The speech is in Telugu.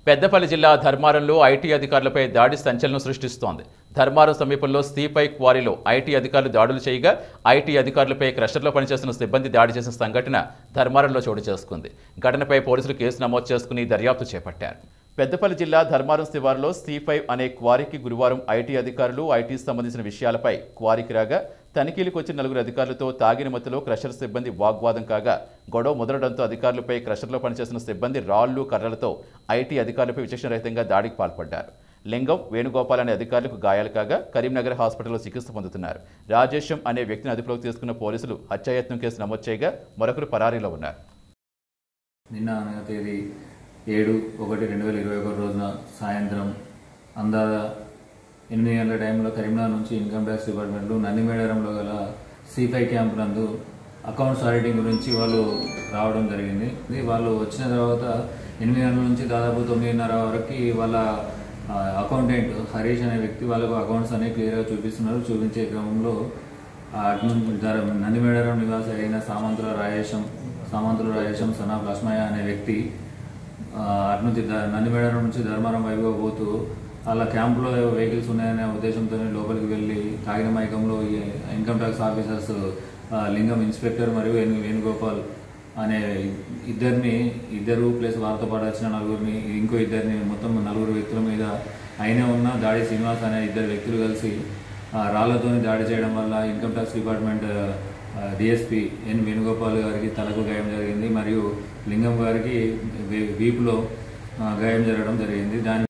పెద్దపల్లి జిల్లా ధర్మారంలో ఐటీ అధికారులపై దాడి సంచలనం సృష్టిస్తోంది ధర్మారం సమీపంలో స్టీపై క్వారీలో ఐటీ అధికారులు దాడులు చేయగా ఐటీ అధికారులపై క్రషర్లో పనిచేస్తున్న సిబ్బంది దాడి చేసిన సంఘటన ధర్మారంలో చోటు చేసుకుంది ఘటనపై పోలీసులు కేసు నమోదు చేసుకుని దర్యాప్తు చేపట్టారు పెద్దపల్లి జిల్లా ధర్మారం శివారులో సి ఫైవ్ అనే క్వారీకి గురువారం ఐటీ అధికారులు ఐటీకి సంబంధించిన విషయాలపై క్వారీకి రాగా తనిఖీలకు వచ్చిన నలుగురు అధికారులతో తాగిన మత్తులో క్రషర్ సిబ్బంది వాగ్వాదం కాగా గొడవ ముదరడంతో అధికారులపై క్రషర్లో పనిచేస్తున్న సిబ్బంది రాళ్లు కర్రలతో ఐటీ అధికారులపై విచక్షణరహితంగా దాడికి పాల్పడ్డారు లింగం వేణుగోపాల్ అనే అధికారులకు గాయాలు కాగా కరీంనగర్ హాస్పిటల్లో చికిత్స పొందుతున్నారు రాజేశం అనే వ్యక్తిని అదుపులోకి తీసుకున్న పోలీసులు హత్యాయత్నం కేసు నమోదు చేయగా మరొకరు పరారీలో ఉన్నారు నిన్న అనగా తేదీ ఏడు ఒకటి రెండు వేల ఇరవై ఒకటి రోజున సాయంత్రం అందాద ఎనిమిది గంటల టైంలో కరీంనగర్ నుంచి ఇన్కమ్ ట్యాక్స్ డిపార్ట్మెంట్లో నందిమేడారంలో గల సిఫై క్యాంప్ నందు అకౌంట్స్ ఆడిటింగ్ గురించి వాళ్ళు రావడం జరిగింది ఇది వాళ్ళు వచ్చిన తర్వాత ఎనిమిది గంటల నుంచి దాదాపు తొమ్మిదిన్నర వరకు వాళ్ళ ఆ, అకౌంటెంట్ హరీష్ అనే వ్యక్తి వాళ్ళకు అకౌంట్స్ అనేవి క్లియర్గా చూపిస్తున్నారు చూపించే క్రమంలో ఆ అటు నుంచి ధర- నందిమేడారం నివాసి అయిన సామంతుల రాజేశం సామంతుల రాజేశం సనాఫ్ లక్ష్మయ్య అనే వ్యక్తి ఆ, అటు నుంచి ద- నందిమేడారం నుంచి ధర్మారం వైపుగా పోతూ వాళ్ళ క్యాంపులో వెహికల్స్ ఉన్నాయనే ఉద్దేశంతో లోపలికి వెళ్ళి తాగిన మైకంలో ఈ ఇన్కమ్ ట్యాక్స్ ఆఫీసర్స్ ఆ, లింగం ఇన్స్పెక్టర్ మరియు వేణు వేణుగోపాల్ అనే ఇద్దరిని ఇద్దరు ప్లస్ వారితో పాటు వచ్చిన నలుగురిని ఇంకో ఇద్దరిని మొత్తం నలుగురు వ్యక్తుల మీద అయినా ఉన్న దాడి శ్రీనివాస్ అనే ఇద్దరు వ్యక్తులు కలిసి ఆ, రాళ్లతోని దాడి చేయడం వల్ల income tax department DSP N Venugopal గారికి తలకు గాయం జరిగింది మరియు లింగం గారికి వీ- వీపులో ఆ, గాయం జరగడం జరిగింది దాని